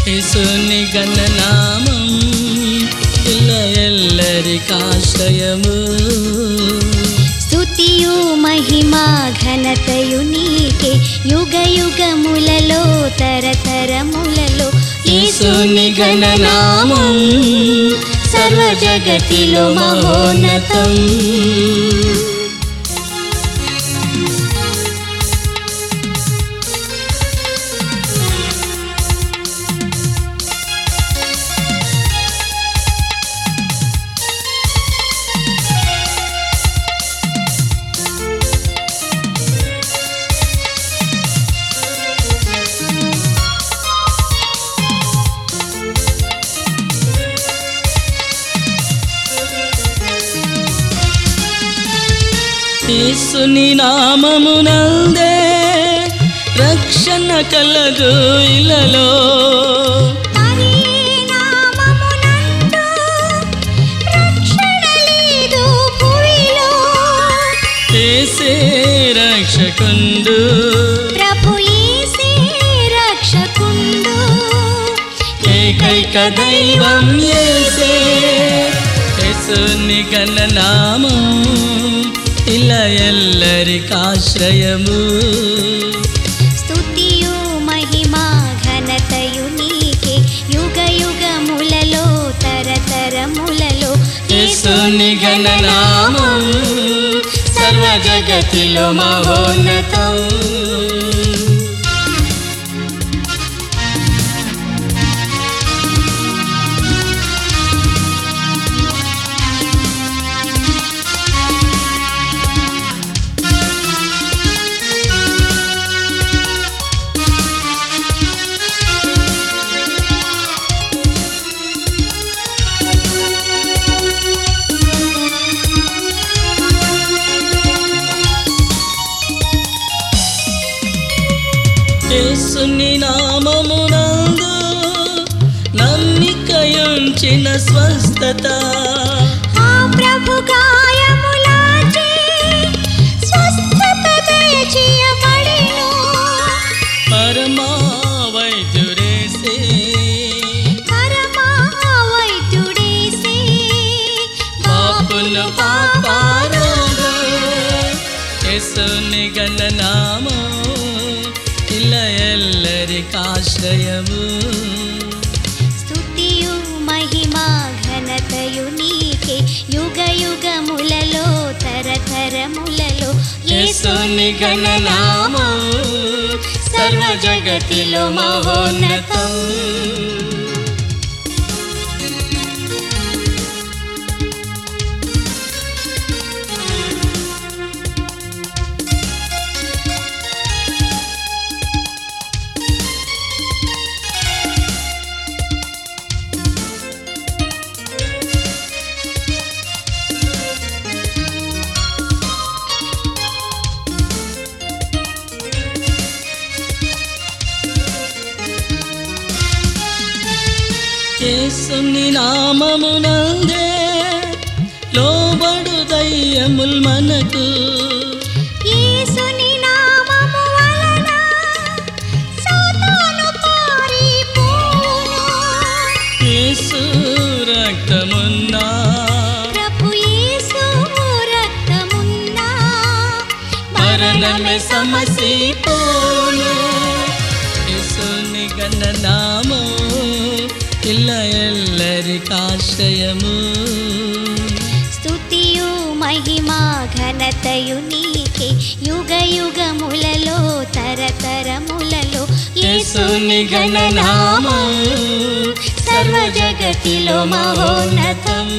యేసుని గణనామం ఇల్ల ఎల్లరికాశ్రయము స్తుతియు మహిమా ఘనతయు నీకే యుగ యుగములలో తరతరములలో యేసుని గణనామం సర్వ జగతిలో మహోన్నతం యేసుని నామమునందే రక్షణ కలదు ఇలలో మరి నామమునందు రక్షణ లేదు భూమిలో. ఏసే రక్షకుండు ప్రభు యేసే రక్షకుండు ఏకైక దైవం ఏసే యేసుని గణనామం ఇల ఎల్లరికాశ్రయము స్తుతియు మహిమా ఘనతయు నీకే యుగ యుగములలో తరతరములలో యేసుని గణనామం సర్వ జగతిలో మహోన్నతం యేసుని నామమునందు నమ్మికయుంచిన స్వస్థత ఆ ప్రభు గాయములాచే స్వస్థత దయచేయబడెను. పరమా వైద్యుడేసే పరమా వైద్యుడేసే పాపుల పాపారోగం యేసుని గణనామం ఇల ఎల్లరికాశ్రయము స్తుతియు మహిమా ఘనతయు నీకే యుగ యుగములలో తరతరములలో యేసుని గణనామం సర్వ జగతిలో మహోన్నతం యేసుని నామమునందే లోబడు దయ్యముల్ మనకు యేసుని నామము వలన సాతాను పారిపోవును. యేసు రక్తమున్నా ప్రభు యేసు రక్తమున్నా మరణమే సమసిపోను యేసుని గణనామం ఇల్ల ఎల్లరికాశ్రయము స్తుతియు మహిమా ఘనతయు నీకే యుగ యుగములలో తరతరములలో యేసుని గణనామం సర్వ జగతిలో మహోన్నతం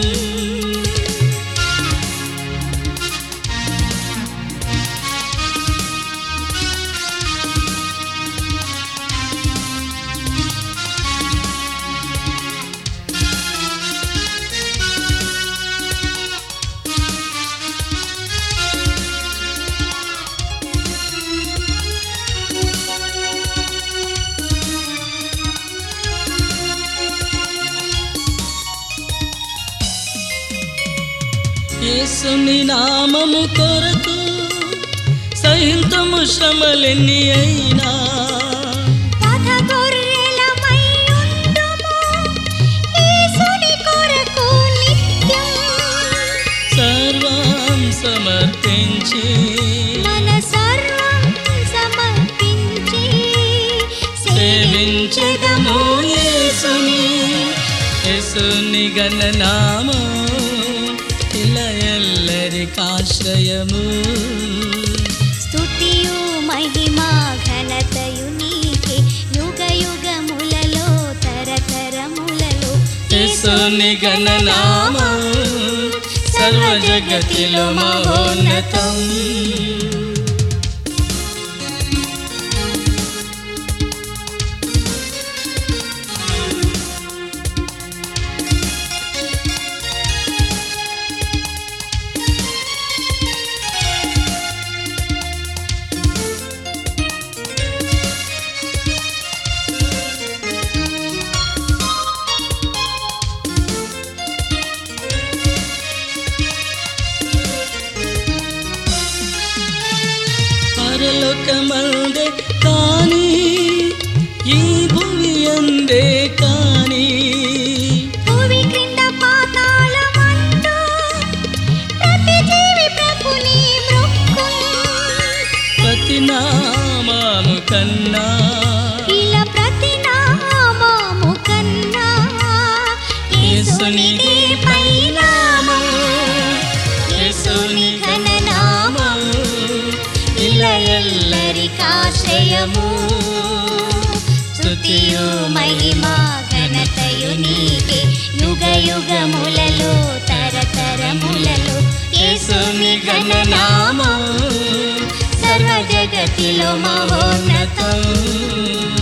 యేసుని నామము కొరకు సహింతము శ్రమలెన్ని అయినా పద గొర్రెలమై ఉన్న స్తుతించెదము యేసుని యేసుని గణనామం ఇలా ఎల్లరికాశ్రయము స్తుతియు మహిమా ఘనతయు నీకే యుగ యుగములలో తరతరములలో యేసుని గణనామం సర్వ జగతిలో మహోన్నతం పరలోకమందే కానీ ఈ భూమి అందే కానీ భూమి క్రింద పాతాళమందు ప్రతి జీవి ప్రభుని మృక్కును. ప్రతి నామము కన్నా ఇలా ప్రతి నామము కన్నా యేసునిదే పైనామం. యేసుని ఘననామం ఇలా ఎల్లరికాశ్రయము స్తుతియు మహిమా ఘనతయు నీకే యుగ యుగములలో తరతరములలో యేసుని గణనామం సర్వ జగతిలో మహోన్నతం